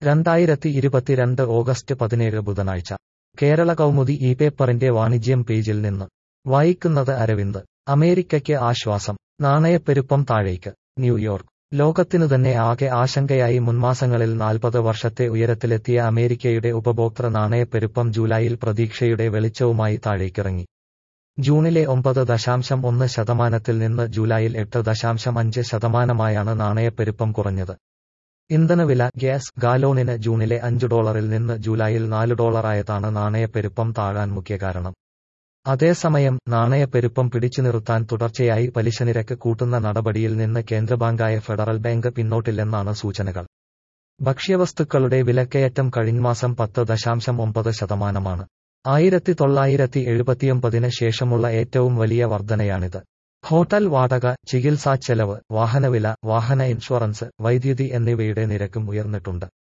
രണ്ടായിരത്തി ഇരുപത്തിരണ്ട് ഓഗസ്റ്റ് പതിനേഴ് ബുധനാഴ്ച കേരള കൗമുദി ഈ പേപ്പറിന്റെ വാണിജ്യം പേജിൽ നിന്ന് വായിക്കുന്നത് അരവിന്ദ് അമേരിക്കയ്ക്ക് ആശ്വാസം നാണയപ്പെരുപ്പം താഴേക്ക് ന്യൂയോർക്ക് ലോകത്തിനു തന്നെ ആകെ ആശങ്കയായി മുൻമാസങ്ങളിൽ നാൽപ്പത് വർഷത്തെ ഉയരത്തിലെത്തിയ അമേരിക്കയുടെ ഉപഭോക്തൃ നാണയപ്പെരുപ്പം ജൂലൈയിൽ പ്രതീക്ഷയുടെ വെളിച്ചവുമായി താഴേക്കിറങ്ങി ജൂണിലെ ഒമ്പത് ദശാംശം ഒന്ന് ശതമാനത്തിൽ നിന്ന് ജൂലൈയിൽ എട്ട് ദശാംശം അഞ്ച് ശതമാനമായാണ് നാണയപ്പെരുപ്പം കുറഞ്ഞത് ഇന്ധനവില ഗ്യാസ് ഗാലോണിന് ജൂണിലെ അഞ്ച് ഡോളറിൽ നിന്ന് ജൂലൈയിൽ നാല് ഡോളറായതാണ് നാണയപ്പെരുപ്പം താഴാൻ മുഖ്യ കാരണം അതേസമയം നാണയപ്പെരുപ്പം പിടിച്ചു നിർത്താൻ തുടർച്ചയായി പലിശനിരക്ക് കൂട്ടുന്ന നടപടിയിൽ നിന്ന് കേന്ദ്രബാങ്കായ ഫെഡറൽ ബാങ്ക് പിന്നോട്ടില്ലെന്നാണ് സൂചനകൾ ഭക്ഷ്യവസ്തുക്കളുടെ വിലക്കയറ്റം കഴിഞ്ഞമാസം പത്ത് ദശാംശം ഒമ്പത് ശതമാനമാണ് ആയിരത്തി തൊള്ളായിരത്തി എഴുപത്തിയൊമ്പതിന് ശേഷമുള്ള ഏറ്റവും വലിയ വർധനയാണിത് ഹോട്ടൽ വാടക ചികിത്സാ ചെലവ് വാഹനവില വാഹന ഇൻഷുറൻസ് വൈദ്യുതി എന്നിവയുടെ നിരക്കും ഉയർന്നിട്ടുണ്ട്